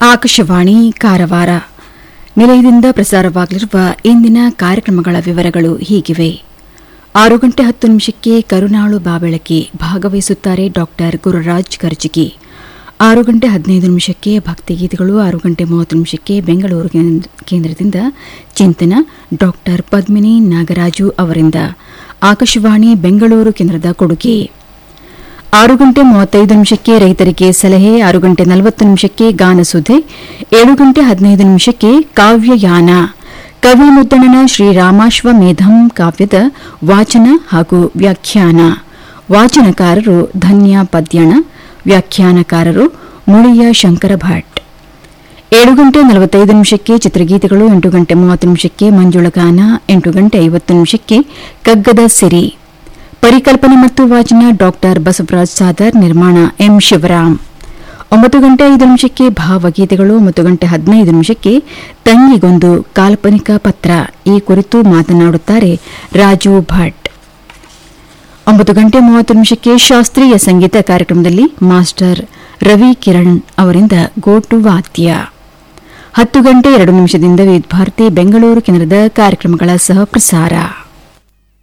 ಆಕಾಶವಾಣಿ ಕಾರವಾರ ನಿಲಯದಿಂದ ಪ್ರಸಾರವಾಗಲಿರುವ ಇಂದಿನ ಕಾರ್ಯಕ್ರಮಗಳ ವಿವರಗಳು ಹೀಗಿವೆ ಆರು ಗಂಟೆ ಹತ್ತು ನಿಮಿಷಕ್ಕೆ ಕರುನಾಳು ಬಾಬೆಳಕೆ ಭಾಗವಹಿಸುತ್ತಾರೆ ಡಾಕ್ಟರ್ ಗುರುರಾಜ್ ಕರ್ಜಿಗಿ ಆರು ಗಂಟೆ ಹದಿನೈದು ನಿಮಿಷಕ್ಕೆ ಭಕ್ತಿಗೀತೆಗಳು ಆರು ಗಂಟೆ ಮೂವತ್ತು ನಿಮಿಷಕ್ಕೆ ಬೆಂಗಳೂರು ಕೇಂದ್ರ- ಕೇಂದ್ರದಿಂದ ಚಿಂತನ ಡಾಕ್ಟರ್ ಪದ್ಮಿನಿ ನಾಗರಾಜು ಅವರಿಂದ ಆಕಾಶವಾಣಿ ಬೆಂಗಳೂರು ಕೇಂದ್ರದ ಕೊಡುಗೆ ಆರು ಗಂಟೆ ಮೂವತ್ತೈದು ನಿಮಿಷಕ್ಕೆ ರೈತರಿಗೆ ಸಲಹೆ ಆರು ಗಂಟೆ ನಲವತ್ತು ನಿಮಿಷಕ್ಕೆ ಗಾನಸುಧೆ ಏಳು ಗಂಟೆ ಹದಿನೈದು ನಿಮಿಷಕ್ಕೆ ಕಾವ್ಯಯಾನ ಕವಿ ಮುದ್ದಣನ ಶ್ರೀರಾಮಾಶ್ವಮೇಧಂ ಕಾವ್ಯದ ವಾಚನ ಹಾಗೂ ವ್ಯಾಖ್ಯಾನ ವಾಚನಕಾರರು ಧನ್ಯ ಪದ್ಯಣ ವ್ಯಾಖ್ಯಾನಕಾರರು ಮುಳಿಯ ಶಂಕರ ಭಟ್ ಏಳು ಗಂಟೆ ನಲವತ್ತೈದು ನಿಮಿಷಕ್ಕೆ ಚಿತ್ರಗೀತೆಗಳು ಎಂಟು ಗಂಟೆ ಮೂವತ್ತು ನಿಮಿಷಕ್ಕೆ ಮಂಜುಳಗಾನ ಎಂಟು ಗಂಟೆ ಐವತ್ತು ನಿಮಿಷಕ್ಕೆ ಕಗ್ಗದ ಸಿರಿ ಪರಿಕಲ್ಪನೆ ಮತ್ತು ವಾಚನ ಡಾಕ್ಟರ್ ಬಸವರಾಜ್ ಸಾದರ್ ನಿರ್ಮಾಣ ಎಂ ಶಿವರಾಮ್ ಒಂಬತ್ತು ಗಂಟೆ ಐದು ನಿಮಿಷಕ್ಕೆ ಭಾವಗೀತೆಗಳು ಒಂಬತ್ತು ಗಂಟೆ ಹದಿನೈದು ನಿಮಿಷಕ್ಕೆ ತಂಗಿಗೊಂದು ಕಾಲ್ಪನಿಕ ಪತ್ರ ಈ ಕುರಿತು ಮಾತನಾಡುತ್ತಾರೆ ರಾಜು ಭಟ್ ಒಂಬತ್ತು ಗಂಟೆ ಮೂವತ್ತು ನಿಮಿಷಕ್ಕೆ ಶಾಸ್ತ್ರೀಯ ಸಂಗೀತ ಕಾರ್ಯಕ್ರಮದಲ್ಲಿ ಮಾಸ್ಟರ್ ರವಿ ಕಿರಣ್ ಅವರಿಂದ ಗೋಟು ವಾದ್ಯ ಹತ್ತು ಗಂಟೆ ಎರಡು ನಿಮಿಷದಿಂದ ವಿದ್ಯಾರ್ಥಿ ಬೆಂಗಳೂರು ಕೇಂದ್ರದ ಕಾರ್ಯಕ್ರಮಗಳ ಸಹ ಪ್ರಸಾರ